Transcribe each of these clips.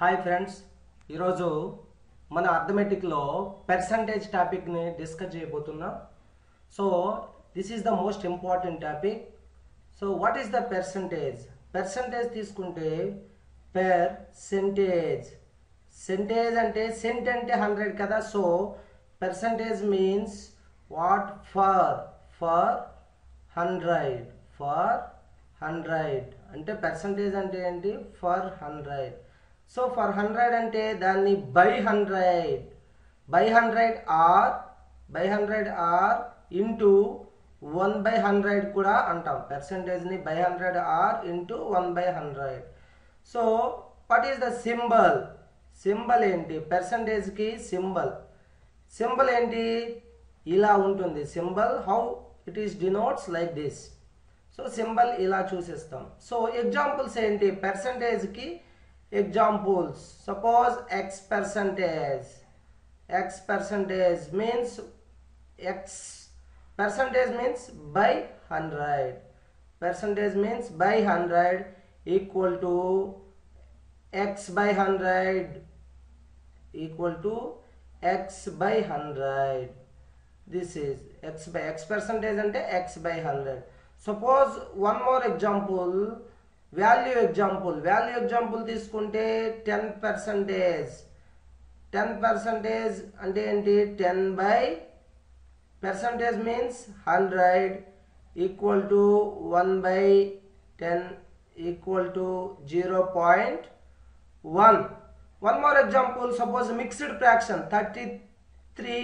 hi friends ఈరోజు మన అర్థమెటిక్లో పర్సంటేజ్ టాపిక్ని డిస్కస్ చేయబోతున్నాం so this is the most important topic so what is the percentage percentage తీసుకుంటే పెర్ సెంటేజ్ సెంటేజ్ అంటే సెంట్ అంటే హండ్రెడ్ కదా so percentage means what per per hundred per hundred అంటే పర్సంటేజ్ అంటే ఏంటి per hundred so per hundred అంటే దాన్ని by hundred by hundred or by hundred or into one by hundred కూడా అంటాం పర్సంటేజ్ని by hundred or into one by hundred so what is the symbol symbol ఏంటి పర్సంటేజ్కి symbol symbol ఏంటి ఇలా ఉంటుంది symbol how it is denotes like this so symbol ఇలా చూసిస్తాం సో ఎగ్జాంపుల్స్ ఏంటి పర్సంటేజ్కి examples suppose X percentage X percentage means X percentage means by hundred percentage means by hundred equal to X by hundred equal to X by hundred this is X by X percentage అంటే X by hundred suppose one more example value example value example తీసుకుంటే ten percentage ten percentage అంటే ఏంటి ten by percentage means hundred equal to one by ten equal to zero point one one more example suppose mixed fraction thirty three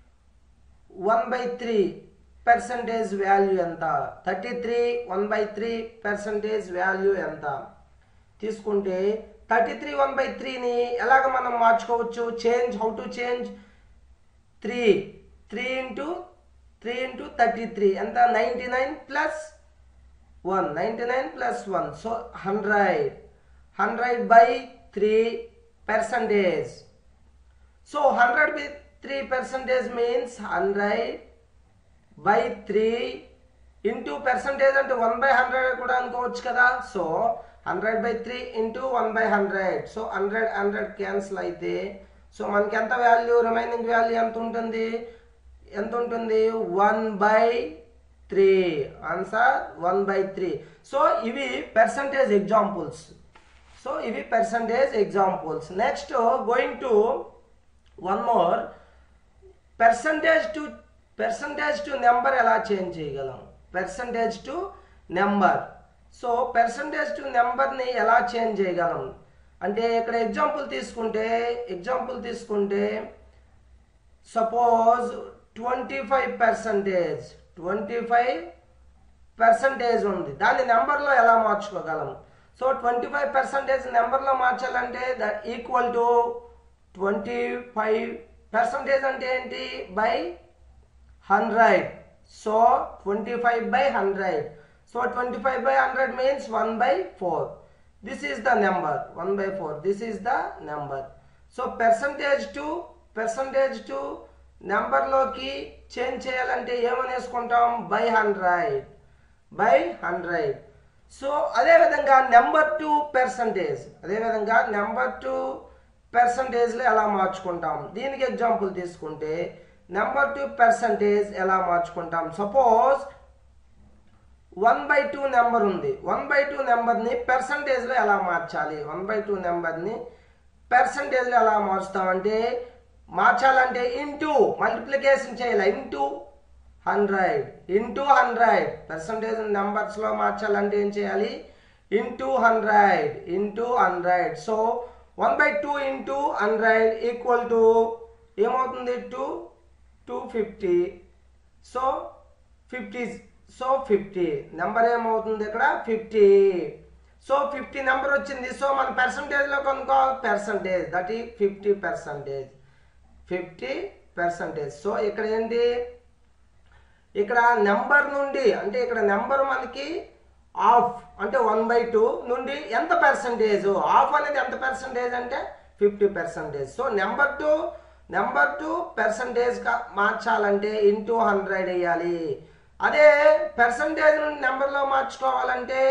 one by three percentage value ఎంత thirty three one by three percentage value ఎంత తీసుకుంటే thirty three one by త్రీని ఎలాగ మనం మార్చుకోవచ్చు change how to change three three into three into thirty three ఎంత ninety nine plus one ninety nine plus one so hundred hundred by three percentage so hundred by three percentage means hundred by three into percentage అంటే one by hundred కూడా అనుకోవచ్చు కదా so hundred by three into one by hundred so hundred hundred cancel అయితే so మనకి ఎంత value remaining value ఎంత ఉంటుంది ఎంత ఉంటుంది one by three answer one by three so ఇవి పర్సంటేజ్ ఎగ్జాంపుల్స్ సో ఇవి percentage examples next going to one more percentage to percentage to number ఎలా చేంజ్ చేయగలం percentage to number so percentage to నెంబర్ని ఎలా చేంజ్ చేయగలం అంటే ఇక్కడ example తీసుకుంటే ఎగ్జాంపుల్ తీసుకుంటే suppose twenty five percentage twenty five percentage ఉంది దాన్ని నెంబర్లో ఎలా మార్చుకోగలం సో ట్వంటీ ఫైవ్ పర్సంటేజ్ నెంబర్లో మార్చాలంటే that equal to twenty five percentage అంటే ఏంటి by hundred so twenty five by hundred so twenty five by hundred means one by four this is the number one by four this is the number so percentage to percentage to నెంబర్లోకి change చేయాలంటే ఏమనేసుకుంటాం by hundred by hundred so అదేవిధంగా number to percentage అదేవిధంగా number to పర్సంటేజ్లో ఎలా మార్చుకుంటాం దీనికి example తీసుకుంటే నెంబర్ టు పర్సంటేజ్ ఎలా మార్చుకుంటాం suppose one by two number ఉంది వన్ బై టూ నెంబర్ని పర్సంటేజ్లో ఎలా మార్చాలి వన్ బై టూ నెంబర్ని పర్సంటేజ్లో ఎలా మార్చుతామంటే మార్చాలంటే ఇంటూ మల్టిప్లికేషన్ చేయాలి into hundred into hundred percentage నెంబర్స్లో మార్చాలంటే ఏం చేయాలి into hundred into hundred so one by two into hundred equal to ఏమవుతుంది two two fifty so fifty so fifty number ఏమవుతుంది ఇక్కడ ఫిఫ్టీ సో ఫిఫ్టీ నెంబర్ వచ్చింది so మన పర్సంటేజ్లో కొనుక్కోవాలి పర్సంటేజ్ దట్ ఈ fifty percentage fifty percentage so ఇక్కడ ఏంటి ఇక్కడ నెంబర్ నుండి అంటే ఇక్కడ నెంబర్ మనకి ఆఫ్ అంటే వన్ బై టూ నుండి ఎంత పర్సంటేజ్ ఆఫ్ అనేది ఎంత పర్సంటేజ్ అంటే fifty percentage so number to number to percentage మార్చాలంటే ఇంటూ హండ్రెడ్ వేయాలి అదే పర్సంటేజ్ నుండి నెంబర్లో మార్చుకోవాలంటే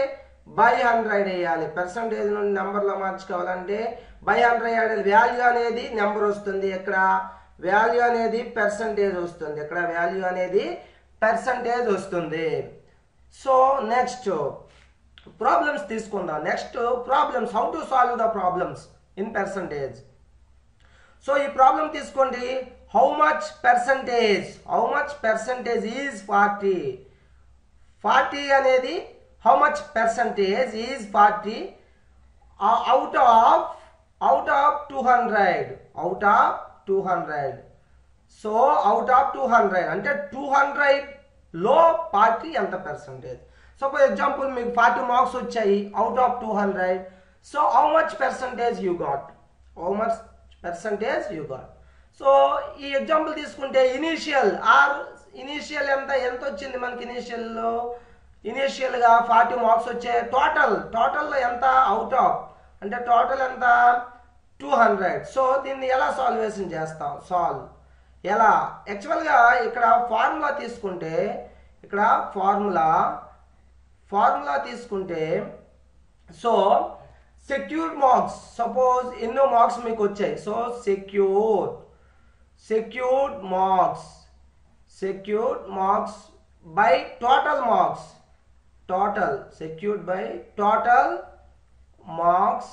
బై హండ్రెడ్ వేయాలి పర్సంటేజ్ నుండి నెంబర్లో మార్చుకోవాలంటే బై హండ్రెడ్ వేయాలి వాల్యూ అనేది నెంబర్ వస్తుంది ఇక్కడ వాల్యూ అనేది పర్సంటేజ్ వస్తుంది ఇక్కడ వాల్యూ అనేది పర్సంటేజ్ వస్తుంది సో నెక్స్ట్ ప్రాబ్లమ్స్ తీసుకుందాం next problems how to solve the problems in percentage so ఈ ప్రాబ్లం తీసుకోండి how much percentage how much percentage is forty forty అనేది how much percentage is forty out of out of two hundred out of two hundred so out of two hundred అంటే two hundred లో forty ఎంత percentage suppose example మీకు forty marks వచ్చాయి out of two hundred so how much percentage you got how much percentage you got so ఈ example తీసుకుంటే initial or initial ఎంత ఎంత వచ్చింది మనకి ఇనీషియల్లో ఇనీషియల్గా ఫార్టీ మార్క్స్ వచ్చాయి టోటల్ టోటల్లో ఎంత అవుట్ ఆఫ్ అంటే టోటల్ ఎంత టూ హండ్రెడ్ సో దీన్ని ఎలా సాల్వేషన్ చేస్తాం సాల్వ్ ఎలా యాక్చువల్గా ఇక్కడ ఫార్ములా తీసుకుంటే ఇక్కడ ఫార్ములా ఫార్ములా తీసుకుంటే సో సెక్యూర్డ్ మార్క్స్ సపోజ్ ఎన్నో మార్క్స్ మీకు వచ్చాయి so secure secured marks secured marks by total marks total secured by total marks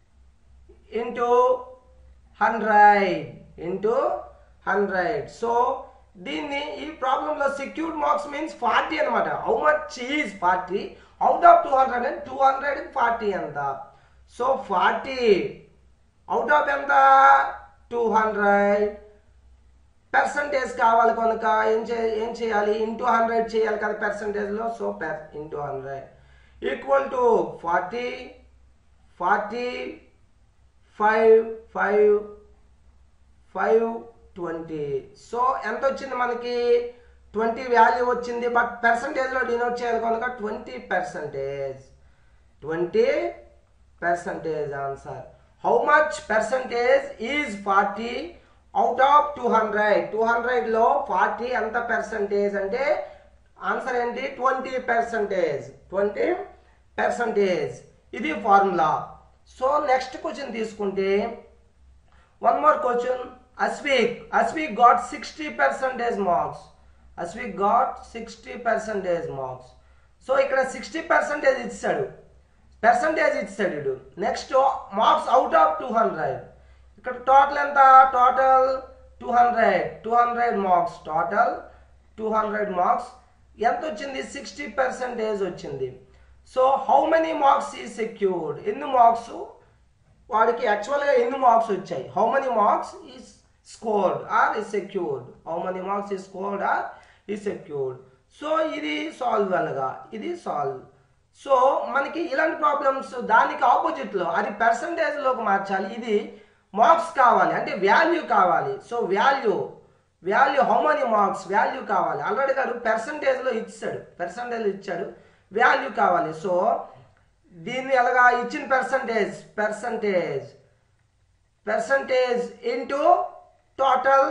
into hundred into hundred so దీన్ని ఈ ప్రాబ్లంలో సెక్యూర్డ్ మార్క్స్ మీన్స్ ఫార్టీ అనమాట how much is forty out of two hundred and two hundred forty ఎంత so forty out of ఎంత two hundred percentage కావాలి కనుక ఏం చే ఏం చేయాలి ఇంటూ హండ్రెడ్ చేయాలి కదా పర్సంటేజ్లో so per into hundred equal to forty forty five five five twenty so ఎంత వచ్చింది మనకి ట్వంటీ వాల్యూ వచ్చింది బట్ పర్సంటేజ్లో డినోట్ చేయాలి కనుక twenty percentage twenty percentage answer how much percentage is forty out of two hundred two హండ్రెడ్లో ఫార్టీ ఎంత పర్సంటేజ్ అంటే ఆన్సర్ ఏంటి ట్వంటీ పర్సంటేజ్ ట్వంటీ పర్సంటేజ్ ఇది ఫార్ములా సో నెక్స్ట్ క్వశ్చన్ తీసుకుంటే one more question Aswik Aswik got sixty percentage marks అస్వీక్ got sixty percentage marks so ఇక్కడ sixty percentage ఇచ్చాడు percentage ఇచ్చాడు వీడు next marks out of two hundred ఇక్కడ total ఎంత total two hundred two hundred marks total two hundred marks ఎంత వచ్చింది sixty percentage వచ్చింది so how many marks he secured ఎన్ని మార్క్స్ వాడికి యాక్చువల్గా ఎన్ని మార్క్స్ వచ్చాయి how many marks he scored or he secured how many marks he scored or he secured so ఇది solve అనగా ఇది సాల్వ్ సో మనకి ఇలాంటి ప్రాబ్లమ్స్ దానికి ఆపోజిట్లో అది పర్సంటేజ్లోకి మార్చాలి ఇది మార్క్స్ కావాలి అంటే వాల్యూ కావాలి so value value how many marks value కావాలి ఆల్రెడీ గారు పర్సంటేజ్లో ఇచ్చాడు పర్సంటేజ్ ఇచ్చాడు వాల్యూ కావాలి సో దీన్ని ఎలాగా ఇచ్చిన percentage percentage percentage into total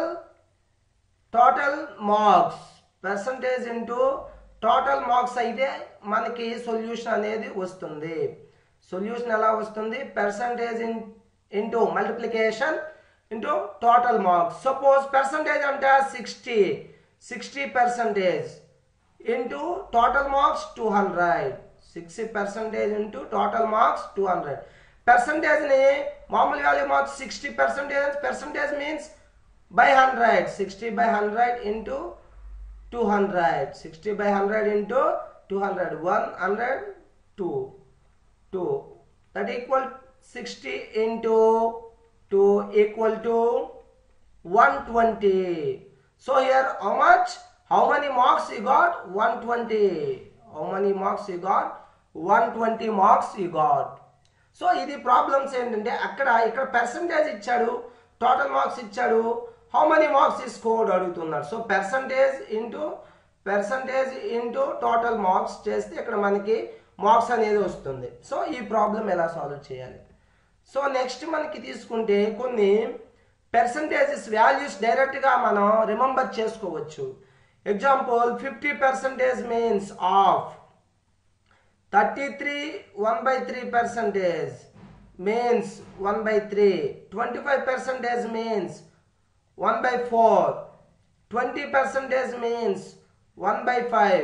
total marks percentage into total marks అయితే మనకి సొల్యూషన్ అనేది వస్తుంది సొల్యూషన్ ఎలా వస్తుంది percentage in into multiplication into total marks suppose percentage అంటే sixty sixty percentage into total marks two hundred sixty percentage into total marks two hundred పర్సంటేజ్ని మామూలు value marks sixty percentage percentage means by hundred sixty by hundred into two hundred sixty by hundred into two hundred one hundred two two that equal sixty into two equal to one twenty so here how much how many marks you got one twenty how many marks you got one twenty marks you got so ఇది problems ఏంటంటే అక్కడ ఇక్కడ percentage ఇచ్చాడు total marks ఇచ్చాడు how many marks he scored అడుగుతున్నాడు so percentage into percentage into total marks చేస్తే ఇక్కడ మనకి మార్క్స్ అనేది వస్తుంది సో ఈ ప్రాబ్లం ఎలా సాల్వ్ చేయాలి సో నెక్స్ట్ మనకి తీసుకుంటే కొన్ని పర్సంటేజెస్ వాల్యూస్ డైరెక్ట్గా మనం రిమెంబర్ చేసుకోవచ్చు example fifty percentage means of 33 1 by 3 percentage means 1 by 3 25 percentage means 1 by 4 20 percentage means 1 by 5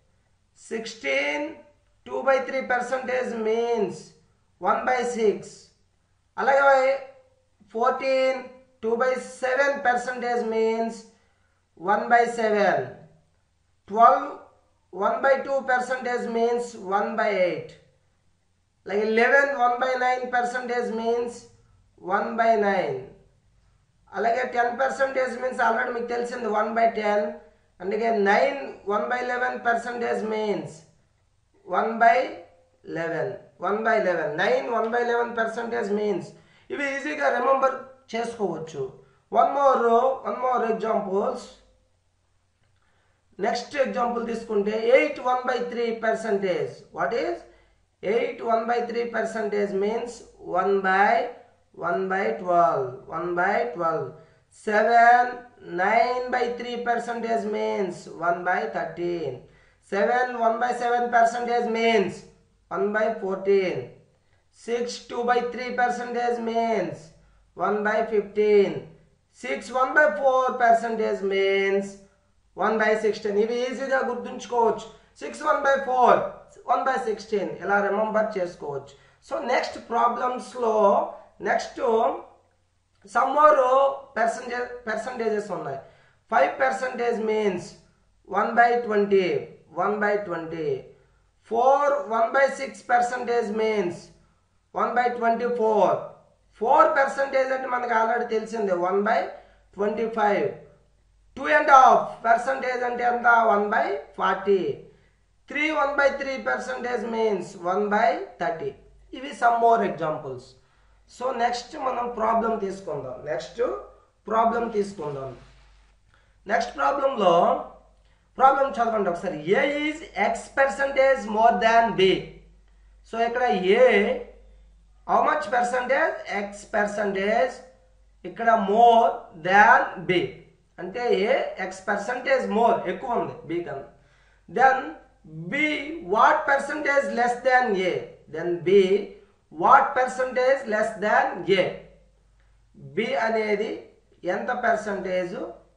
16 2 by 3 percentage means 1 by 6 అలాగే 14 2 by 7 percentage means 1 by 7 12 1 by 2 percentage means 1 by 8 like 11 1 by 9 percentage means 1 by 9 అలాగే ten percentage means already మీకు తెలిసింది one by ten అందుకే nine one by eleven percentage means one by eleven one by eleven nine one by eleven percentage means ఇవి ఈజీగా remember చేసుకోవచ్చు one more one more examples next example తీసుకుంటే eight one by three percentage what is eight one by three percentage means one by one by twelve one by twelve seven nine by three percentage means one by thirteen seven one by seven percentage means one by fourteen six two by three percentage means one by fifteen six one by four percentage means one by sixteen ఇవి ఈజీగా గుర్తుంచుకోవచ్చు six one by four one by sixteen ఇలా remember చేసుకోవచ్చు so next ప్రాబ్లమ్స్లో next some more percentage percentages ఉన్నాయి five percentage means one by twenty one by twenty four one by six percentage means one by twenty four four percentage అంటే మనకు already తెలిసిందే one by twenty five two and half percentage అంటే ఎంత one by forty three one by three percentage means one by thirty ఇవి some more examples so next మనం problem తీసుకుందాం next problem తీసుకుందాం next ప్రాబ్లంలో ప్రాబ్లం చదవండి ఒకసారి A is X percentage more than B so ఇక్కడ A how much percentage X percentage ఇక్కడ more than B అంటే ఏ ఎక్స్ పర్సంటేజ్ మోర్ ఎక్కువ ఉంది బి కన్నా then B what percentage less than A then B what percentage less than A B అనేది ఎంత percentage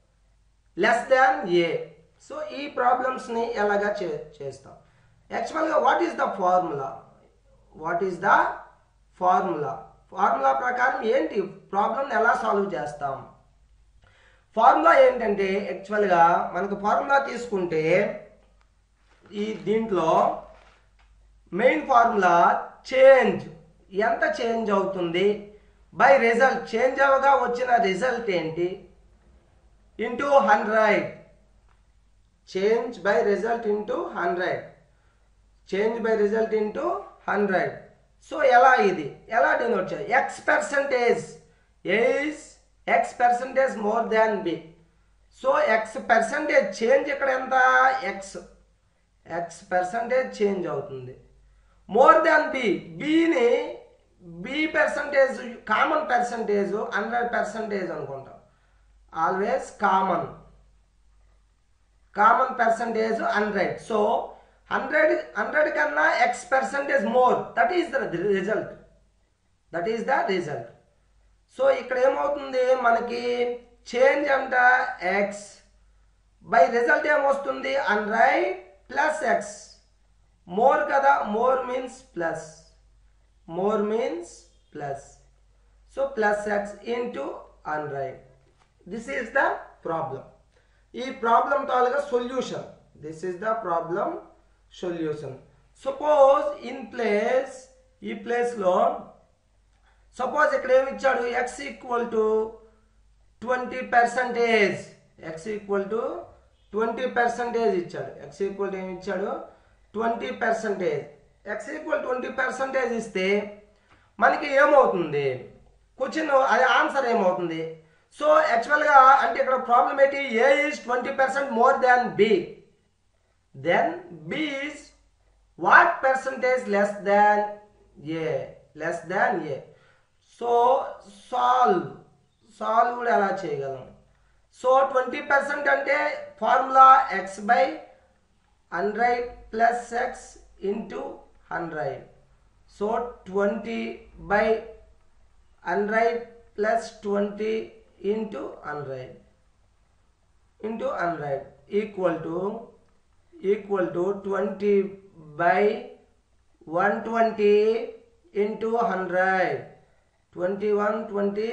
less than A so ఈ ప్రాబ్లమ్స్ని ఎలాగా చే చేస్తాం యాక్చువల్గా what is the formula what is the formula formula ప్రకారం ఏంటి ప్రాబ్లం ఎలా సాల్వ్ చేస్తాం ఫార్ములా ఏంటంటే యాక్చువల్గా మనకు ఫార్ములా తీసుకుంటే ఈ దీంట్లో మెయిన్ ఫార్ములా చేంజ్ ఎంత చేంజ్ అవుతుంది బై రిజల్ట్ చేంజ్ అవగా వచ్చిన రిజల్ట్ ఏంటి into hundred change by result into hundred change by result into hundred so ఎలా ఇది ఎలా డినోట్ చేయాలి X percentage is X percentage more than B so X percentage change ఇక్కడ ఎంత ఎక్స్ ఎక్స్ పర్సంటేజ్ చేంజ్ అవుతుంది more than B బిని B percentage common percentage hundred percentage అనుకుంటాం always common common percentage hundred so hundred hundred కన్నా X percentage more that is the result that is the result so ఇక్కడ ఏమవుతుంది మనకి change అంట X by result ఏమొస్తుంది hundred plus X more కదా more means plus more means plus so plus X into hundred this is the problem ఈ problem తాలుగా solution this is the problem solution suppose in place ఈ ప్లేస్లో suppose ఇక్కడ ఏమి ఇచ్చాడు X equal to twenty percentage X equal to twenty percentage ఇచ్చాడు X equal to ఏమి ఇచ్చాడు twenty percentage X equal twenty percentage ఇస్తే మనకి ఏమవుతుంది క్వశ్చన్ అది ఆన్సర్ ఏమవుతుంది సో యాక్చువల్గా అంటే ఇక్కడ ప్రాబ్లం ఏంటి A is twenty percent more than B then B is what percentage less than A less than A so solve solve కూడా ఎలా చేయగలం సో ట్వంటీ పర్సెంట్ అంటే formula X by hundred plus X into hundred so twenty by hundred plus twenty into hundred into hundred equal to equal to twenty by one twenty into hundred twenty one twenty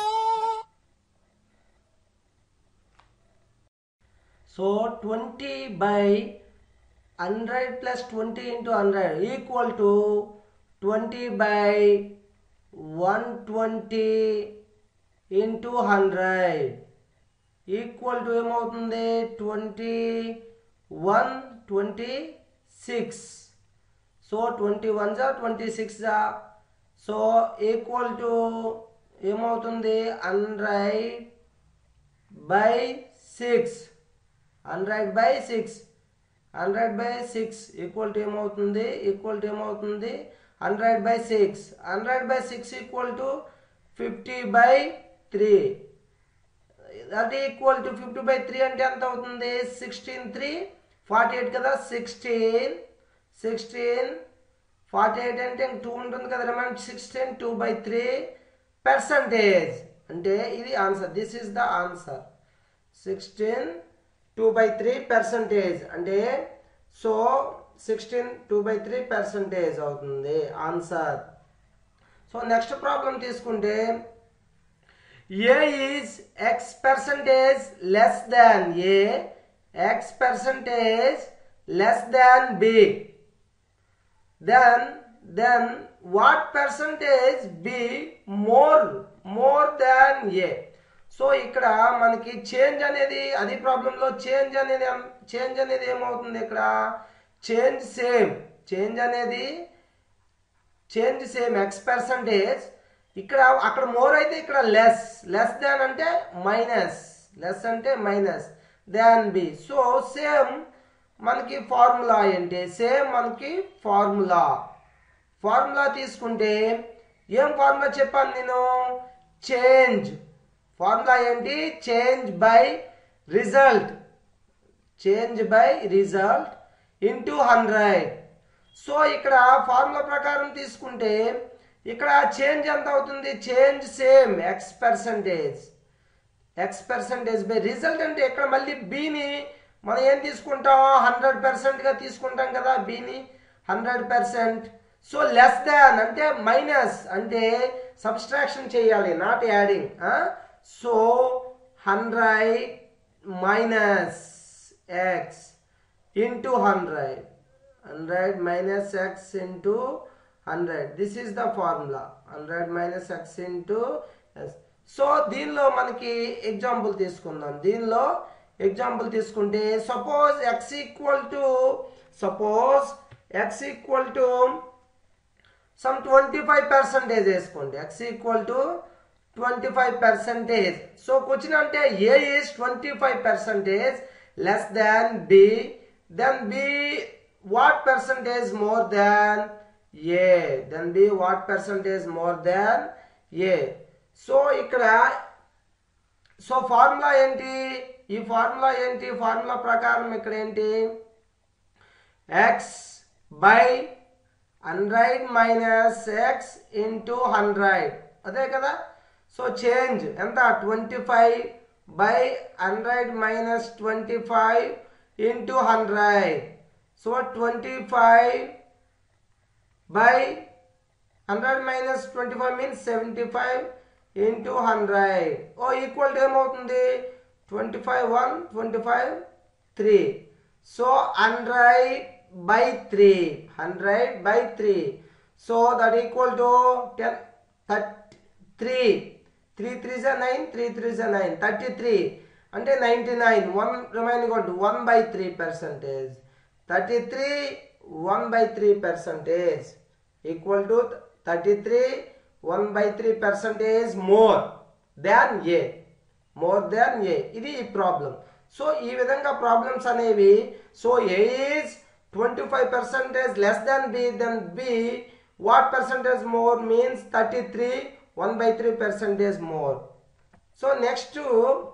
so twenty by hundred plus twenty into hundred equal to twenty by one twenty into hundred equal to ఏమవుతుంది twenty one twenty six so twenty one జా twenty six జా so equal to ఏమవుతుంది hundred by six hundred by six hundred by six equal to ఏమవుతుంది equal to ఏమవుతుంది hundred by six hundred by six equal to fifty by three అది equal to fifty by three అంటే ఎంత అవుతుంది sixteen three forty eight కదా sixteen sixteen forty eight అంటే two ఉంటుంది కదా remind sixteen two by three percentage అంటే ఇది answer this is the answer sixteen two by three percentage అంటే so sixteen two by three percentage అవుతుంది answer so next problem తీసుకుంటే A is X percentage less than A X percentage less than B then then what percentage B more more than A so ఇక్కడ మనకి change అనేది అది ప్రాబ్లంలో change అనేది change అనేది ఏమవుతుంది ఇక్కడ చేంజ్ సేమ్ చేంజ్ అనేది చేంజ్ సేమ్ ఎక్స్ పర్సంటేజ్ ఇక్కడ అక్కడ మోర్ అయితే ఇక్కడ లెస్ లెస్ దాన్ అంటే మైనస్ లెస్ అంటే minus than B so same మనకి ఫార్ములా ఏంటి సేమ్ మనకి ఫార్ములా ఫార్ములా తీసుకుంటే ఏం ఫార్ములా చెప్పాను నేను చేంజ్ ఫార్ములా ఏంటి change by result change by result into hundred so ఇక్కడ ఫార్ములా ప్రకారం తీసుకుంటే ఇక్కడ చేంజ్ ఎంత అవుతుంది change same X percentage X percentage by result అంటే ఇక్కడ మళ్ళీ బీని మనం ఏం తీసుకుంటాం హండ్రెడ్ పర్సెంట్గా తీసుకుంటాం కదా బీని hundred percent so less than అంటే మైనస్ అంటే సబ్స్ట్రాక్షన్ చేయాలి not adding so hundred minus X into hundred hundred minus X into hundred this is the formula hundred minus X into S so దీనిలో మనకి example తీసుకుందాం దీనిలో example తీసుకుంటే suppose X equal to suppose X equal to some twenty five percentage వేసుకోండి X equal to twenty five percentage so question అంటే A is twenty five percentage less than B then B what percentage more than A then B what percentage more than A so ఇక్కడ so formula ఏంటి ఈ formula ఏంటి formula ప్రకారం ఇక్కడ ఏంటి X by hundred minus X into hundred అదే కదా so change ఎంత twenty five by hundred minus twenty five into hundred so twenty five by hundred minus twenty five means seventy five into hundred oh equal to ఏమవుతుంది twenty five one twenty five three so hundred by three hundred by three so that equal to ten thirty three three three జా nine three three జా nine thirty three అంటే ninety nine one remaining ఒకటి one by three percentage thirty three one by three percentage equal to thirty three one by three percentage more than A more than A ఇది ఈ problem so ఈ విధంగా problems అనేవి so A is twenty five percentage less than B then B what percentage more means thirty three one by three percentage more so next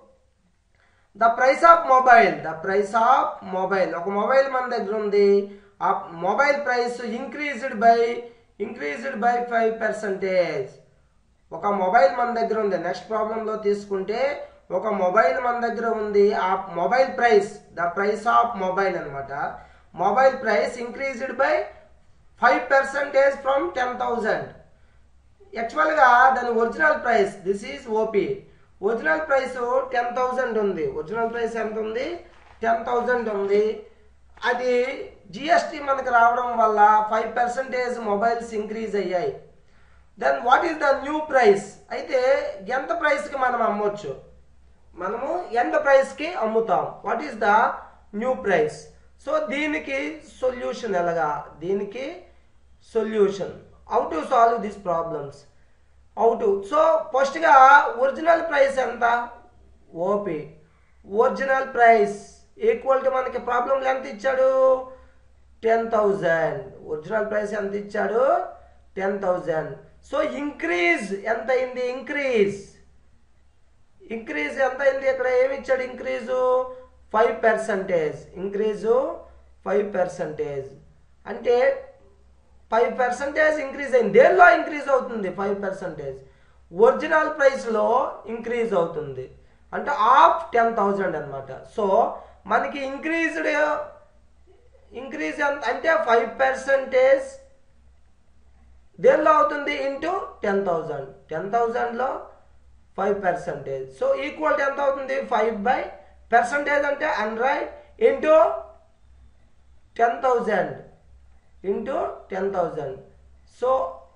the price of mobile the price of mobile ఒక mobile మన దగ్గర ఉంది ఆ mobile price increased by increased by five percentage ఒక mobile మన దగ్గర ఉంది next ప్రాబ్లంలో తీసుకుంటే ఒక మొబైల్ మన దగ్గర ఉంది ఆ mobile price the price of mobile అనమాట mobile price increased by five percentage from ten thousand యాక్చువల్గా దాని original price this is OP original price ten thousand ఉంది ఒరిజినల్ ప్రైస్ ఎంత ఉంది టెన్ థౌజండ్ ఉంది అది జిఎస్టీ మనకు రావడం వల్ల ఫైవ్ పర్సెంటేజ్ మొబైల్స్ ఇంక్రీజ్ అయ్యాయి then what is the new price అయితే ఎంత ప్రైస్కి మనం అమ్మొచ్చు మనము ఎంత ప్రైస్కి అమ్ముతాం what is the new price so దీనికి సొల్యూషన్ ఎలాగా దీనికి solution how to solve this problems how to so ఫస్ట్గా ఒరిజినల్ ప్రైస్ ఎంత OP original price equal to మనకి ప్రాబ్లంలో ఎంత ఇచ్చాడు టెన్ థౌజండ్ ఒరిజినల్ ప్రైస్ ఎంత ఇచ్చాడు టెన్ థౌజండ్ సో ఇంక్రీజ్ ఎంత అయింది ఇంక్రీజ్ ఇంక్రీజ్ ఎంత అయింది ఇక్కడ ఏమి ఇచ్చాడు increase five percentage increase five percentage అంటే ఫైవ్ పర్సంటేజ్ ఇంక్రీజ్ అయింది దేనిలో ఇంక్రీజ్ అవుతుంది ఫైవ్ పర్సంటేజ్ ఒరిజినల్ ప్రైస్లో ఇంక్రీజ్ అవుతుంది అంటే ఆఫ్ టెన్ థౌజండ్ అనమాట సో మనకి ఇంక్రీజ్డ్ ఇంక్రీజ్ ఎంత అంటే ఫైవ్ పర్సంటేజ్ దేనిలో అవుతుంది ఇంటూ టెన్ థౌజండ్ టెన్ థౌజండ్లో ఫైవ్ పర్సంటేజ్ సో ఈక్వల్ ఎంత అవుతుంది ఫైవ్ బై పర్సంటేజ్ అంటే hundred into ten thousand into ten thousand so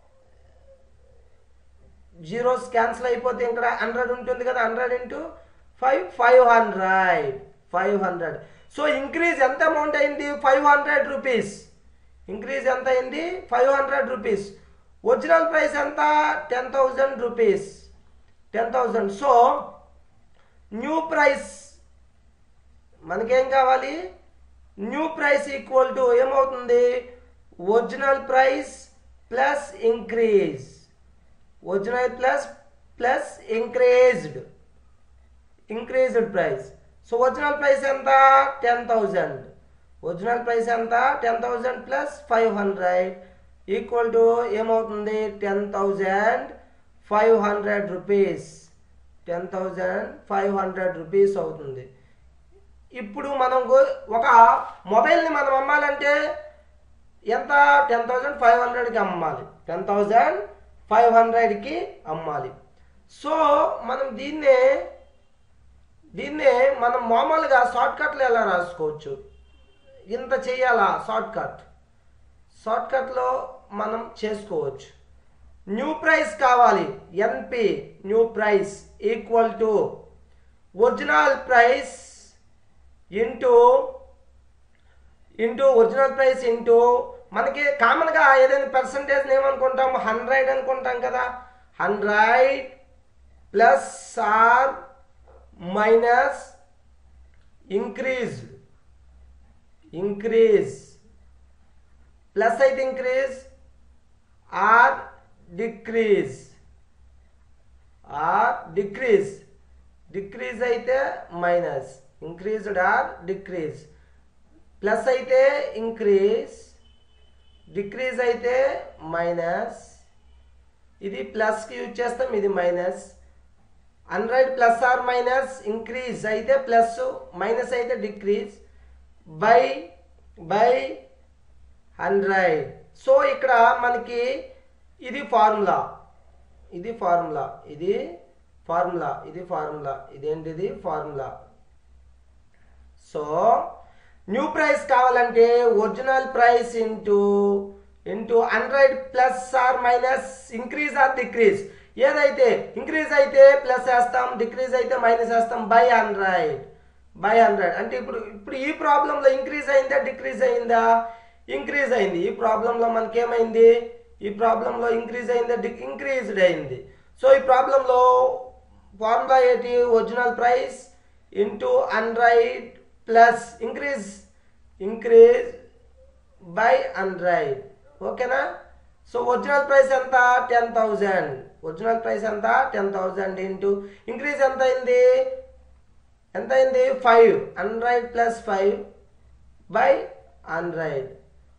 zeros cancel అయిపోతే ఇక్కడ హండ్రెడ్ ఉంటుంది కదా hundred into five five hundred five hundred so increase ఎంత amount అయింది ఫైవ్ హండ్రెడ్ రూపీస్ ఇంక్రీజ్ ఎంత అయింది five hundred rupees original price ఎంత ten thousand rupees ten thousand so new price మనకేం కావాలి న్యూ ప్రైస్ ఈక్వల్ టు ఏమవుతుంది original price plus increase original plus plus increased increased price so original price ఎంత ten thousand original price ఎంత ten thousand plus five hundred equal to ఏమవుతుంది ten thousand five hundred rupees ten thousand five hundred rupees అవుతుంది ఇప్పుడు మనం go- ఒక మొబైల్ని మనం అమ్మాలంటే ఎంత టెన్ థౌజండ్ ఫైవ్ హండ్రెడ్కి అమ్మాలి టెన్ థౌజండ్ ఫైవ్ హండ్రెడ్కి అమ్మాలి సో మనం దీన్నే దీన్నే మనం మామూలుగా షార్ట్ కట్లు ఎలా రాసుకోవచ్చు ఇంత చేయాలా షార్ట్ కట్ షార్ట్ కట్లో మనం చేసుకోవచ్చు న్యూ ప్రైస్ కావాలి NP new price equal to original price into into original price into మనకి కామన్గా ఏదైనా పర్సంటేజ్ ఏమనుకుంటాం హండ్రెడ్ అనుకుంటాం కదా hundred plus or minus increase increase plus అయితే increase or decrease or decrease decrease అయితే minus increased or decrease plus అయితే increase decrease అయితే మైనస్ ఇది ప్లస్కి యూజ్ చేస్తాం ఇది minus hundred plus or minus increase అయితే ప్లస్ మైనస్ అయితే decrease by by hundred so ఇక్కడ మనకి ఇది ఫార్ములా ఇది ఫార్ములా ఇది ఫార్ములా ఇది ఫార్ములా ఇదేంటిది ఫార్ములా సో న్యూ ప్రైస్ కావాలంటే original price into into hundred plus or minus increase or decrease ఏదైతే ఇంక్రీజ్ అయితే ప్లస్ వేస్తాం డిక్రీజ్ అయితే మైనస్ వేస్తాం బై హండ్రెడ్ బై హండ్రెడ్ అంటే ఇప్పుడు ఇప్పుడు ఈ ప్రాబ్లంలో ఇంక్రీజ్ అయిందా డిక్రీజ్ అయిందా ఇంక్రీజ్ అయింది ఈ ప్రాబ్లంలో మనకేమైంది ఈ ప్రాబ్లంలో ఇంక్రీజ్ అయిందా ఇంక్రీజ్డ్ అయింది సో ఈ ప్రాబ్లంలో ఫార్ములా ఏంటి original price into hundred plus increase increase by hundred ఓకేనా సో ఒరిజినల్ ప్రైస్ ఎంత టెన్ థౌజండ్ ఒరిజినల్ ప్రైస్ ఎంత టెన్ థౌజండ్ ఇంటూ ఇంక్రీజ్ ఎంత అయింది ఎంత అయింది five hundred plus five by hundred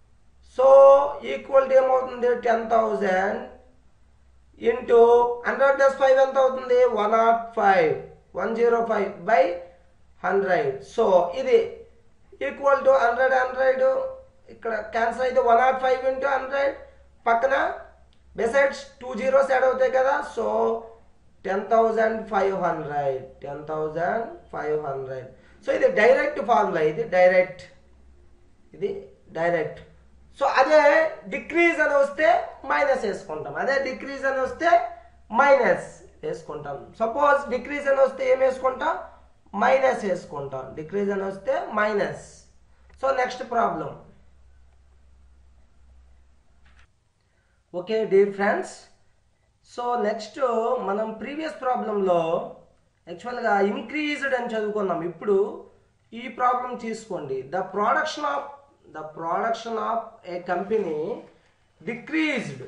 so equal to ఏమవుతుంది ten thousand into hundred plus five ఎంత అవుతుంది one nought five one zero five by hundred so ఇది equal to hundred hundred ఇక్కడ cancel అయితే one nought five into hundred పక్కన besides two zeros add అవుతాయి కదా so ten thousand five hundred ten thousand five hundred so ఇది direct formula ఇది direct ఇది direct so అదే డిక్రీజ్ అని వస్తే మైనస్ వేసుకుంటాం అదే డిక్రీజ్ అని వస్తే మైనస్ వేసుకుంటాం సపోజ్ డిక్రీజ్ అని వస్తే ఏం వేసుకుంటాం మైనస్ వేసుకుంటాం డిక్రీజ్ అని వస్తే minus so next problem okay dear friends so next మనం ప్రీవియస్ ప్రాబ్లంలో యాక్చువల్గా ఇంక్రీజ్డ్ అని చదువుకున్నాం ఇప్పుడు ఈ ప్రాబ్లం తీసుకోండి the production of the production of a company decreased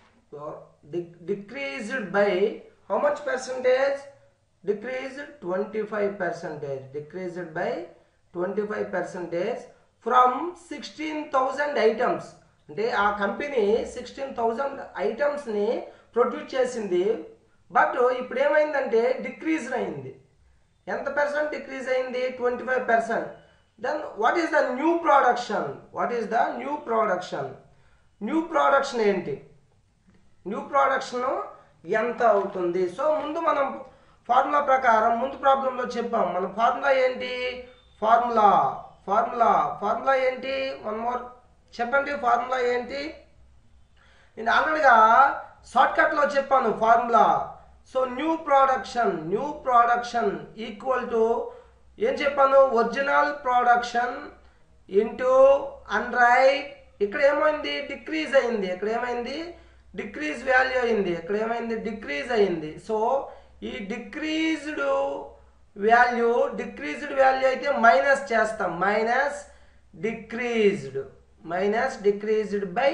decreased by how much percentage decreased twenty five percentage decreased by twenty five percentage from sixteen thousand items అంటే ఆ కంపెనీ సిక్స్టీన్ థౌజండ్ ఐటమ్స్ని produce చేసింది but ఇప్పుడు ఏమైందంటే decrease అయింది ఎంత percent decrease అయింది twenty five percent then what is the new production what is the new production new production ఏంటి న్యూ ప్రొడక్షన్ ఎంత అవుతుంది సో ముందు మనం ఫార్ములా ప్రకారం ముందు ప్రాబ్లంలో చెప్పాం మన ఫార్ములా ఏంటి ఫార్ములా ఫార్ములా ఫార్ములా ఏంటి వన్ మోర్ చెప్పండి ఫార్ములా ఏంటి నేను ఆల్రెడీగా షార్ట్కట్లో చెప్పాను formula so new production new production equal to ఏం చెప్పాను ఒరిజినల్ ప్రొడక్షన్ ఇంటూ హండ్రెడ్ ఇక్కడ ఏమైంది డిక్రీజ్ అయింది ఇక్కడ ఏమైంది డిక్రీజ్ వాల్యూ అయింది ఇక్కడ ఏమైంది డిక్రీజ్ అయింది సో ఈ డిక్రీజ్డ్ వాల్యూ డిక్రీజ్డ్ వాల్యూ అయితే మైనస్ చేస్తాం minus decreased minus decreased by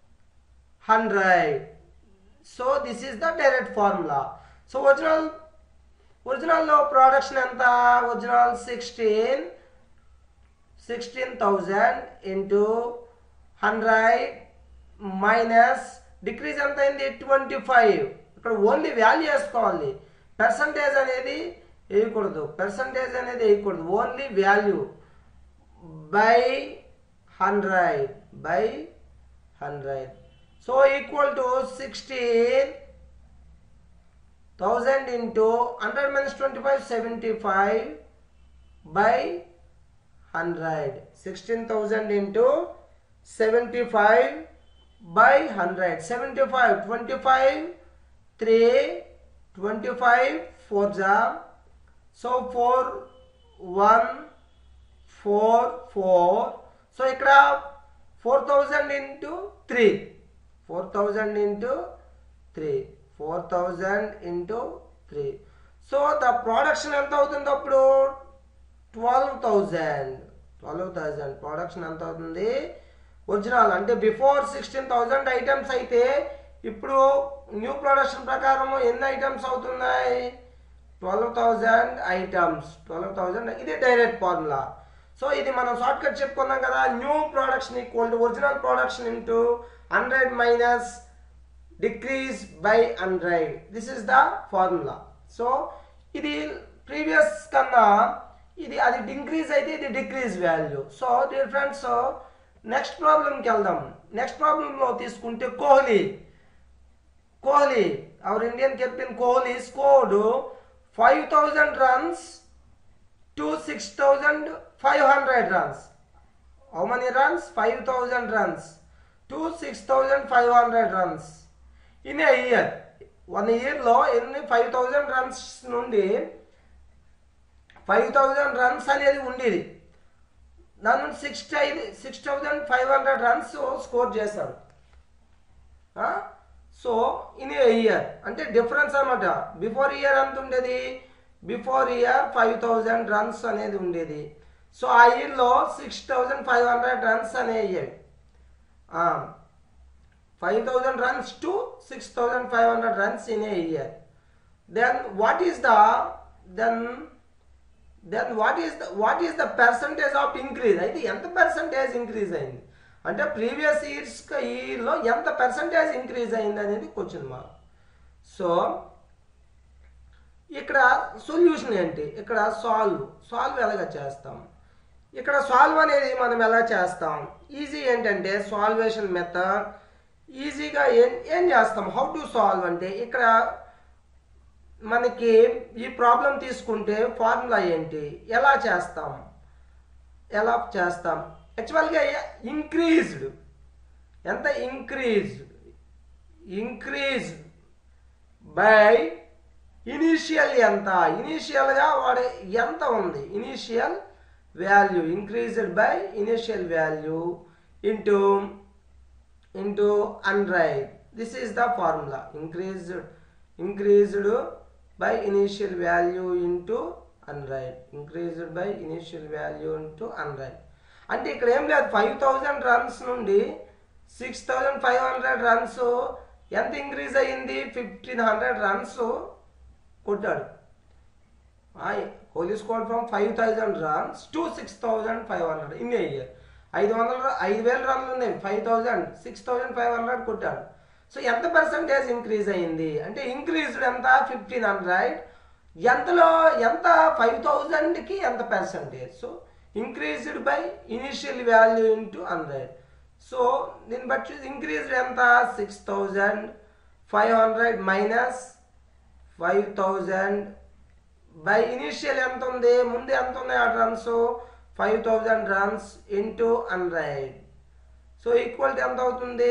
hundred so this is the direct formula so original ఒరిజినల్లో ప్రొడక్షన్ ఎంత original sixteen sixteen thousand into hundred minus decrease ఎంత అయింది ట్వంటీ ఫైవ్ ఇక్కడ only value వేసుకోవాలి percentage అనేది వేయకూడదు పర్సంటేజ్ అనేది వేయకూడదు only value by hundred by hundred so equal to sixteen thousand into hundred minus twenty five seventy five by hundred sixteen thousand into seventy five by hundred seventy five twenty five three twenty five four జా so four one four four so ఇక్కడ four thousand into three four thousand into three four thousand into three so the production ఎంత అవుతుంది అప్పుడు twelve thousand twelve thousand production ఎంత అవుతుంది original అంటే before sixteen thousand items అయితే ఇప్పుడు new production ప్రకారం ఎన్ని ఐటమ్స్ అవుతున్నాయి twelve thousand items twelve thousand ఇది డైరెక్ట్ ఫార్ములా సో ఇది మనం షార్ట్ కట్ చెప్పుకున్నాం కదా new production equal to original production into hundred minus decrease by hundred this is the formula so ఇది ప్రీవియస్ కన్నా ఇది అది ఇంక్రీజ్ అయితే ఇది decrease value so dear friends next ప్రాబ్లంకి వెళ్దాం నెక్స్ట్ ప్రాబ్లంలో తీసుకుంటే Kohli Kohli our Indian captain Kohli scored five thousand runs to six thousand five hundred runs how many runs five thousand runs to six thousand five hundred runs in a year one ఇయర్లో ఎన్ని five thousand runs నుండి five thousand runs అనేది ఉండేది దాని నుండి six six thousand five hundred runs score చేశాడు so in a year అంటే difference అనమాట బిఫోర్ ఇయర్ ఎంత ఉండేది before year five thousand runs అనేది ఉండేది సో ఆ ఇయర్లో six thousand five hundred runs అనే అయ్యాయి five thousand runs to six thousand five hundred runs in a year then what is the then then what is the what is the percentage of increase అయితే ఎంత percentage increase అయింది అంటే previous years ఇయర్లో ఎంత percentage increase అయింది అనేది question mark so ఇక్కడ solution ఏంటి ఇక్కడ సాల్వ్ సాల్వ్ ఎలాగ చేస్తాం ఇక్కడ సాల్వ్ అనేది మనం ఎలా చేస్తాం ఈజీ ఏంటంటే సాల్వేషన్ మెథడ్ ఈజీగా ఏం ఏం చేస్తాం హౌ టు సాల్వ్ అంటే ఇక్కడ మనకి ఈ ప్రాబ్లం తీసుకుంటే ఫార్ములా ఏంటి ఎలా చేస్తాం ఎలా చేస్తాం యాక్చువల్గా ఇంక్రీజ్డ్ ఎంత ఇంక్రీజ్ ఇంక్రీజ్ బై ఇనీషియల్ ఎంత ఇనీషియల్గా వాడే ఎంత ఉంది initial value increased by initial value into into hundred this is the formula increased increased by initial value into hundred increased by initial value into hundred అంటే ఇక్కడ ఏం లేదు ఫైవ్ థౌజండ్ రన్స్ నుండి six thousand five hundred runs ఎంత increase అయ్యింది fifteen hundred runs కొట్టాడు Kohli score from five thousand runs to six thousand five hundred in year ఐదు వందల ఐదు వేల రన్లు ఉన్నాయి five thousand six thousand five hundred కొట్టాడు సో ఎంత పర్సంటేజ్ ఇంక్రీజ్ అయ్యింది అంటే ఇంక్రీజ్డ్ ఎంత ఫిఫ్టీన్ హండ్రెడ్ ఎంతలో ఎంత ఫైవ్ థౌజండ్కి ఎంత percentage so increased by initial value into hundred so దీన్ని బట్టి ఇంక్రీజ్డ్ ఎంత six thousand five hundred minus five thousand by initial ఎంత ఉంది ముందు ఎంత ఉన్నాయి ఆ runs five thousand runs into hundred so equal to ఎంత అవుతుంది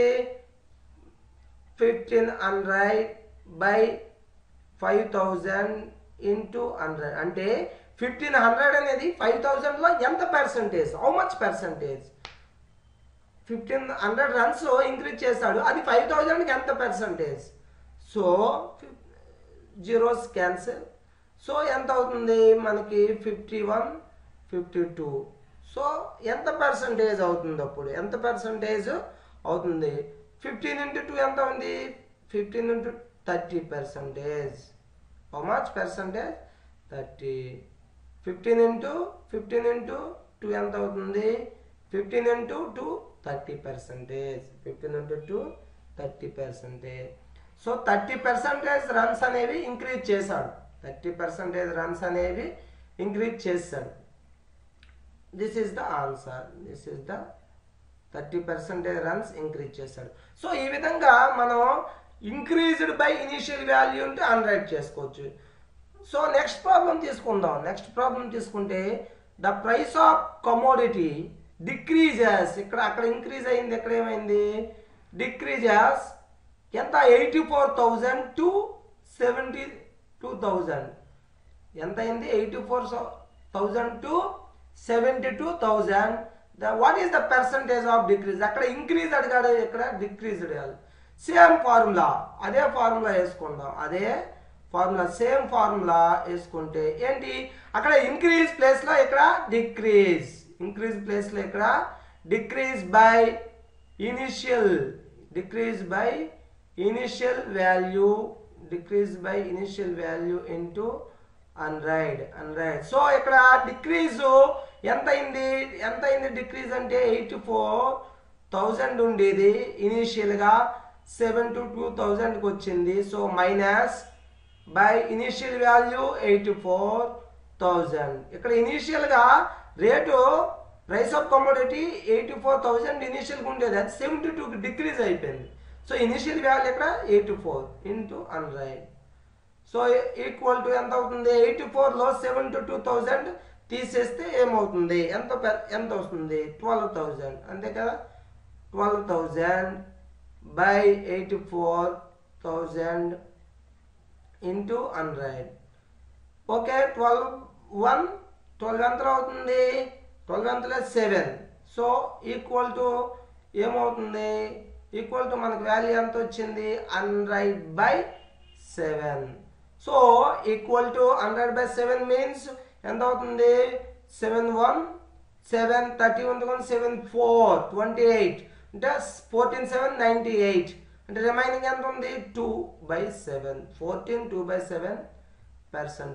fifteen hundred by five thousand into hundred అంటే ఫిఫ్టీన్ హండ్రెడ్ అనేది ఫైవ్ థౌజండ్లో ఎంత percentage how much percentage fifteen hundred runs increase చేశాడు అది ఫైవ్ థౌజండ్కి ఎంత percentage so zeros cancel so ఎంత అవుతుంది మనకి fifty one fifty two so ఎంత పర్సంటేజ్ అవుతుంది అప్పుడు ఎంత పర్సంటేజ్ అవుతుంది ఫిఫ్టీన్ ఇంటూ టూ ఎంత ఉంది fifteen into thirty percentage how much percentage thirty fifteen into fifteen into two ఎంత అవుతుంది fifteen into two thirty percentage fifteen into two thirty percentage so thirty percentage runs అనేవి increase చేశాడు thirty percentage runs అనేవి increase చేశాడు this is the answer this is the thirty percentage runs increase చేశాడు so ఈ విధంగా మనం increased by initial value ఉంటే hundred చేసుకోవచ్చు సో నెక్స్ట్ ప్రాబ్లం తీసుకుందాం నెక్స్ట్ ప్రాబ్లం తీసుకుంటే the price of commodity decreases ఇక్కడ అక్కడ ఇంక్రీజ్ అయింది ఎక్కడ ఏమైంది డిక్రీజెస్ ఎంత eighty four thousand to seventy two thousand ఎంత అయింది eighty four thousand to seventy two thousand the what is the percentage of decrease అక్కడ ఇంక్రీజ్ అడిగాడు ఇక్కడ డిక్రీజ్ అడిగాడు సేమ్ ఫార్ములా అదే ఫార్ములా వేసుకుందాం అదే ఫార్ములా సేమ్ ఫార్ములా వేసుకుంటే ఏంటి అక్కడ ఇంక్రీజ్ ప్లేస్లో ఇక్కడ డిక్రీజ్ ఇంక్రీజ్ ప్లేస్లో ఇక్కడ decrease by initial decrease by initial value decrease by initial value into hundred hundred so ఇక్కడ డిక్రీజ్ ఎంత అయింది ఎంత అయింది డిక్రీజ్ అంటే ఎయిటీ ఫోర్ థౌజండ్ ఉండేది ఇనీషియల్గా సెవెన్ టు టూ థౌజండ్కి వచ్చింది so minus by initial value eighty four thousand ఇక్కడ ఇనీషియల్గా rate price of commodity eighty four thousand ఇనీషియల్గా ఉండేది అది సెవెంటీ టూకి డిక్రీజ్ అయిపోయింది సో ఇనీషియల్ వాల్యూ ఇక్కడ eighty four into hundred so equal to ఎంత అవుతుంది ఎయిటీ ఫోర్లో సెవెన్ టు టూ థౌజండ్ తీసేస్తే ఏమవుతుంది ఎంత పె- ఎంత వస్తుంది ట్వెల్వ్ థౌజండ్ అంతే కదా twelve thousand by eighty four thousand into hundred okay twelve one twelve ఎంత అవుతుంది ట్వెల్వ్ ఎంతలో సెవెన్ సో ఈక్వల్ టు ఏమవుతుంది ఈక్వల్ టు మనకు వాల్యూ ఎంత వచ్చింది hundred by seven so equal to hundred by seven means ఎంత అవుతుంది seven one seven thirty one seven four twenty eight అంటే ఫోర్టీన్ సెవెన్ నైంటీ ఎయిట్ అంటే remaining ఎంత ఉంది two by seven fourteen two by seven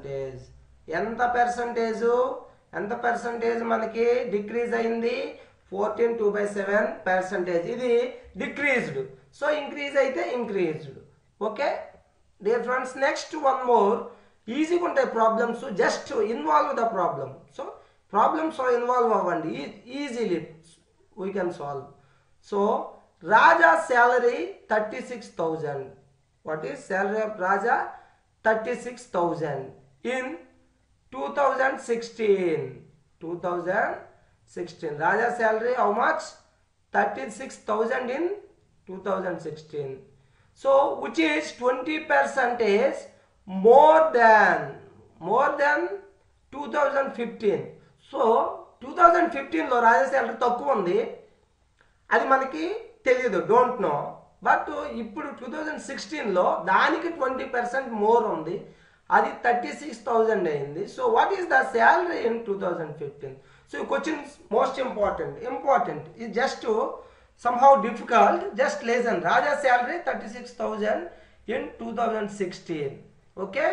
percentage ఎంత percentage ఎంత percentage మనకి decrease అయింది fourteen two by seven percentage ఇది డిక్రీజ్డ్ సో ఇంక్రీజ్ అయితే increased okay dear friends next one more ఈజీగా ఉంటాయి problems just involve the problem so problems involve అవ్వండి easily we can solve so Raja salary thirty six thousand what is salary of Raja thirty six thousand in two thousand sixteen two thousand sixteen Raja salary how much thirty six thousand in two thousand sixteen so which is twenty percentage more than more than two thousand fifteen so two thousand ఫిఫ్టీన్లో Raja salary తక్కువ ఉంది అది మనకి తెలియదు don't know but ఇప్పుడు two thousand సిక్స్టీన్లో దానికి twenty percent more ఉంది అది థర్టీ సిక్స్ థౌజండ్ అయింది so what is the salary in two thousand fifteen so question most important important ఇది just somehow difficult just listen raja salary 36000 in 2016 okay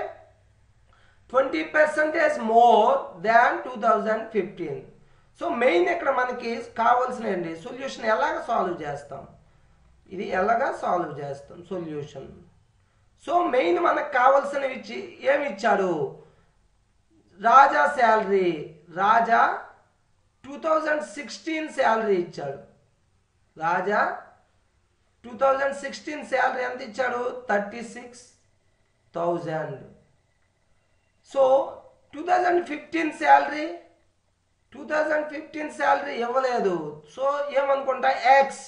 20 percentage more than 2015 so main ఇక్కడ మనకి కావాల్సిన ఏంటి solution ఎలాగ solve చేస్తాం ఇది ఎలాగా సాల్వ్ చేస్తాం సొల్యూషన్ సో మెయిన్ మనకు కావాల్సినవి ఇచ్చి ఏమి ఇచ్చాడు Raja salary Raja two thousand sixteen salary ఇచ్చాడు Raja two thousand sixteen salary ఎంత ఇచ్చాడు thirty six thousand so two thousand fifteen salary two thousand fifteen salary ఇవ్వలేదు సో ఏమనుకుంటా ఎక్స్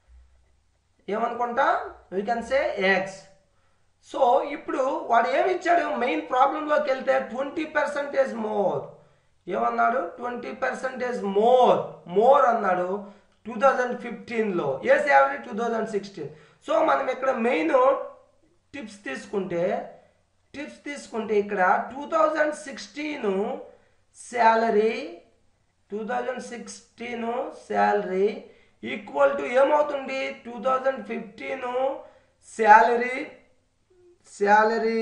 ఏమనుకుంటా we can say X so ఇప్పుడు వాడు ఏమి ఇచ్చాడు మెయిన్ ప్రాబ్లంలోకి వెళ్తే ట్వంటీ పర్సెంటేజ్ మోర్ ఏమన్నాడు ట్వంటీ పర్సెంటేజ్ మోర్ మోర్ అన్నాడు టూ థౌజండ్ ఫిఫ్టీన్లో ఏ salary two thousand sixteen so మనం ఇక్కడ మెయిన్ టిప్స్ తీసుకుంటే టిప్స్ తీసుకుంటే ఇక్కడ two thousand sixteen salary two thousand sixteen salary equal to ఏమవుతుంది two thousand fifteen salary salary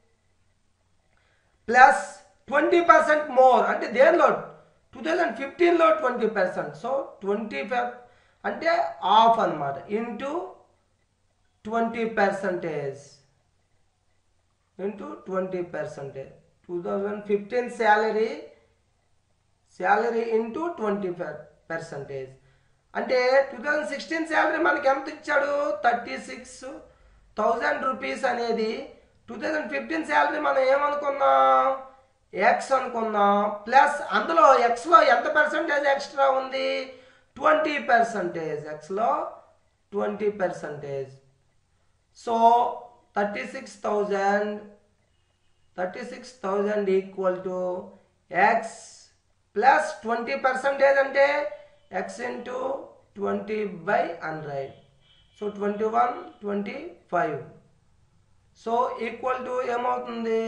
plus twenty percent more అంటే దేనిలో టూ థౌజండ్ ఫిఫ్టీన్లో twenty percent so twenty five అంటే ఆఫ్ అనమాట into twenty percentage into twenty percentage two thousand fifteen salary salary into twenty percentage అంటే two thousand sixteen salary మనకి ఎంత ఇచ్చాడు thirty six thousand rupees అనేది టూ థౌజండ్ ఫిఫ్టీన్ శాలరీ మనం ఏమనుకున్నాం X అనుకున్నాం ప్లస్ అందులో ఎక్స్లో ఎంత పర్సంటేజ్ ఎక్స్ట్రా ఉంది ట్వంటీ పర్సంటేజ్ ఎక్స్లో twenty percentage so thirty six thousand thirty six thousand equal to X plus twenty percentage అంటే X into twenty by hundred so twenty one twenty five so equal to ఏమవుతుంది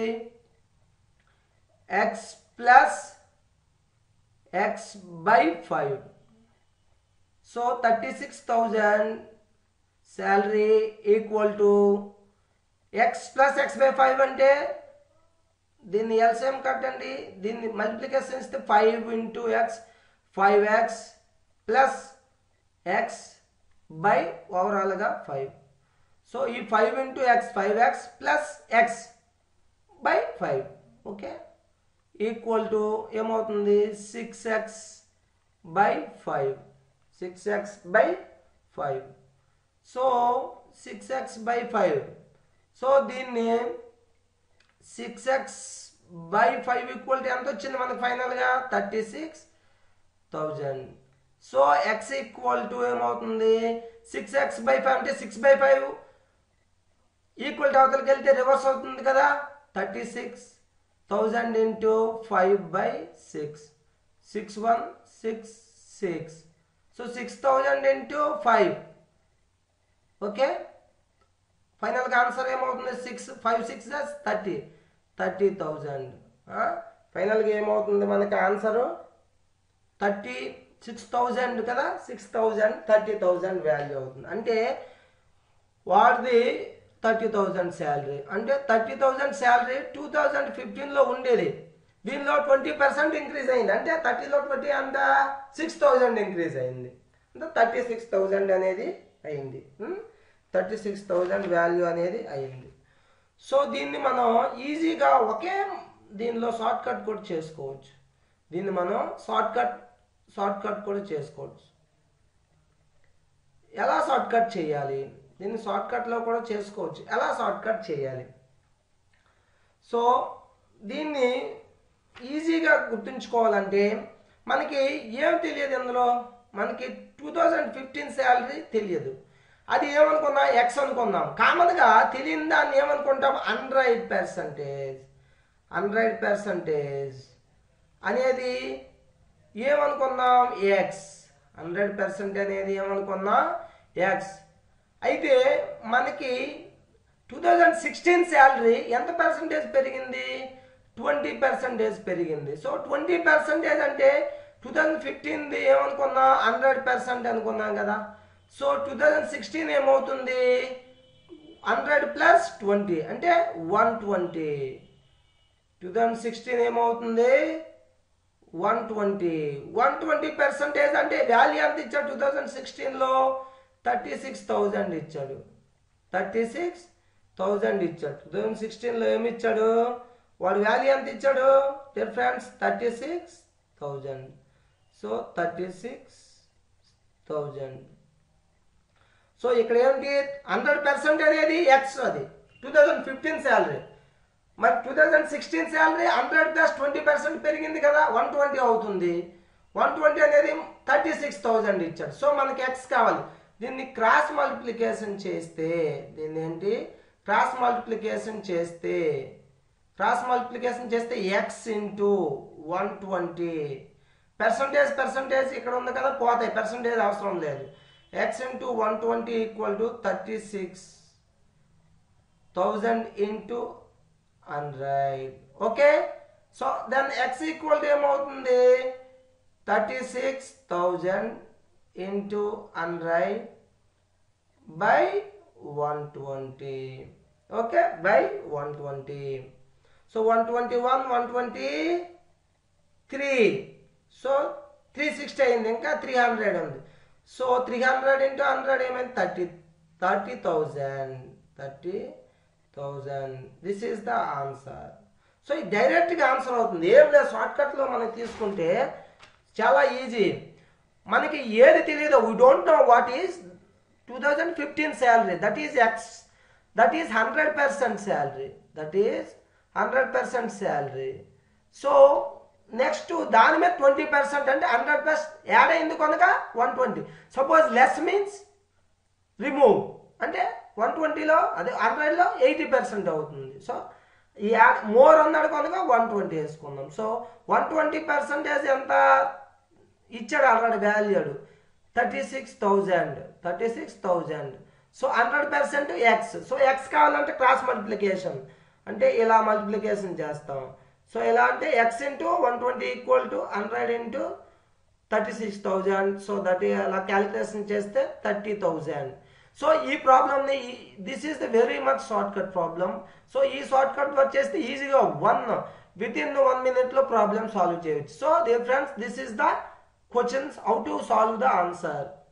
X plus X by five so thirty six thousand salary equal to X plus X by five అంటే దీన్ని LCM కట్టండి దీన్ని multiplication ఇస్తే five into X five X plus X by ఓవరాల్గా five so ఈ five into X five X plus X by five okay equal to ఏమవుతుంది six X by five six X by five so six X by five so దీన్ని six X by five equal to ఎంత వచ్చింది మనకి ఫైనల్గా thirty six thousand so X equal to ఏమవుతుంది six X by five అంటే six by five equal to అవతలకి వెళ్తే reverse అవుతుంది కదా thirty six thousand into five by six six one six six so six thousand into five okay ఫైనల్గా answer ఏమవుతుంది six five six thirty thirty thousand ఫైనల్గా ఏమవుతుంది మనకి ఆన్సరు థర్టీ సిక్స్ థౌజండ్ కదా six thousand thirty thousand value అవుతుంది అంటే వాడిది thirty thousand salary అంటే thirty thousand salary two thousand ఫిఫ్టీన్లో ఉండేది దీనిలో ట్వంటీ పర్సెంట్ ఇంక్రీజ్ అయింది అంటే థర్టీలో ట్వంటీ అంత సిక్స్ థౌజండ్ ఇంక్రీజ్ అయింది అంటే థర్టీ సిక్స్ థౌజండ్ అనేది అయింది థర్టీ సిక్స్ థౌజండ్ వాల్యూ అనేది అయింది సో దీన్ని మనం ఈజీగా ఒకే దీనిలో షార్ట్ కట్ కూడా చేసుకోవచ్చు దీన్ని మనం షార్ట్ కట్ షార్ట్ కట్ కూడా చేసుకోవచ్చు ఎలా షార్ట్ కట్ చేయాలి దీన్ని షార్ట్ కట్లో కూడా చేసుకోవచ్చు ఎలా షార్ట్ కట్ చేయాలి సో దీన్ని ఈజీగా గుర్తుంచుకోవాలంటే మనకి ఏం తెలియదు ఇందులో మనకి టూ థౌజండ్ ఫిఫ్టీన్ శాలరీ తెలియదు అది ఏమనుకున్నాం ఎక్స్ అనుకున్నాం కామన్గా తెలియని దాన్ని ఏమనుకుంటాం హండ్రెడ్ పర్సంటేజ్ హండ్రెడ్ పర్సంటేజ్ అనేది ఏమనుకున్నాం ఎక్స్ హండ్రెడ్ పర్సెంట్ అనేది ఏమనుకున్నాం ఎక్స్ అయితే మనకి టూ థౌజండ్ సిక్స్టీన్ శాలరీ ఎంత పర్సంటేజ్ పెరిగింది ట్వంటీ పర్సంటేజ్ పెరిగింది సో ట్వంటీ పర్సంటేజ్ అంటే టూ థౌజండ్ ఫిఫ్టీన్ది ఏమనుకున్నా హండ్రెడ్ పర్సెంట్ అనుకున్నాం కదా సో టూ థౌజండ్ సిక్స్టీన్ ఏమవుతుంది హండ్రెడ్ ప్లస్ ట్వంటీ అంటే one twenty two thousand sixteen ఏమవుతుంది one twenty one twenty percentage అంటే వాల్యూ ఎంత ఇచ్చాడు టూ థౌజండ్ సిక్స్టీన్లో థర్టీ సిక్స్ థౌజండ్ ఇచ్చాడు థర్టీ సిక్స్ థౌజండ్ ఇచ్చాడు టూ థౌజండ్ సిక్స్టీన్లో ఏమి ఇచ్చాడు వాడు వాల్యూ ఎంత ఇచ్చాడు dear friends thirty six thousand so thirty six thousand so ఇక్కడ ఏంటి హండ్రెడ్ పర్సెంట్ అనేది ఎక్స్ అది టూ థౌజండ్ ఫిఫ్టీన్ శాలరీ మరి two thousand sixteen salary hundred plus twenty percent పెరిగింది కదా వన్ ట్వంటీ అవుతుంది వన్ ట్వంటీ అనేది థర్టీ సిక్స్ థౌజండ్ ఇచ్చాడు సో మనకి ఎక్స్ కావాలి దీన్ని క్రాస్ మల్టిప్లికేషన్ చేస్తే దీన్ని ఏంటి క్రాస్ మల్టిప్లికేషన్ చేస్తే క్రాస్ మల్టిప్లికేషన్ చేస్తే X into one twenty percentage percentage ఇక్కడ ఉంది కదా పోతాయి పర్సంటేజ్ అవసరం లేదు X into one twenty equal to thirty six thousand into hundred okay so then X equal to ఏమవుతుంది thirty six thousand into hundred by one twenty okay by one twenty so one twenty one one twenty three so three sixty అయింది ఇంకా three hundred ఉంది so three hundred into hundred ఏమైంది thirty thirty thousand thirty thousand this is the answer so ఇది డైరెక్ట్గా answer అవుతుంది ఏం లేదు షార్ట్కట్లో మనం తీసుకుంటే చాలా ఈజీ మనకి ఏది తెలియదు we don't know what is two thousand fifteen salary that is X that is hundred percent salary that is hundred percent salary so next దాని మీద ట్వంటీ పర్సెంట్ అంటే హండ్రెడ్ ప్లస్ యాడ్ అయింది కనుక one twenty suppose less means remove అంటే one ట్వంటీలో అదే హండ్రెడ్లో eighty percent అవుతుంది సో ఈ యాడ్ మోర్ అన్నాడు కనుక వన్ ట్వంటీ వేసుకుందాం సో వన్ ట్వంటీ పర్సెంటేజ్ ఎంత ఇచ్చాడు ఆల్రెడీ వాల్యూడు thirty six thousand thirty six thousand so hundred percent X so X కావాలంటే క్రాస్ మల్టిప్లికేషన్ అంటే ఇలా మల్టిప్లికేషన్ చేస్తాం సో ఎలా అంటే X into one twenty equal to hundred into thirty six thousand so that అలా క్యాలిక్యులేషన్ చేస్తే thirty thousand so ఈ ప్రాబ్లమ్ని this is the very much shortcut problem so ఈ షార్ట్ కట్ వచ్చేస్తే ఈజీగా వన్ విత్ ఇన్ వన్ మినిట్లో problem solve చేయొచ్చు so dear friends this is the questions how to solve the answer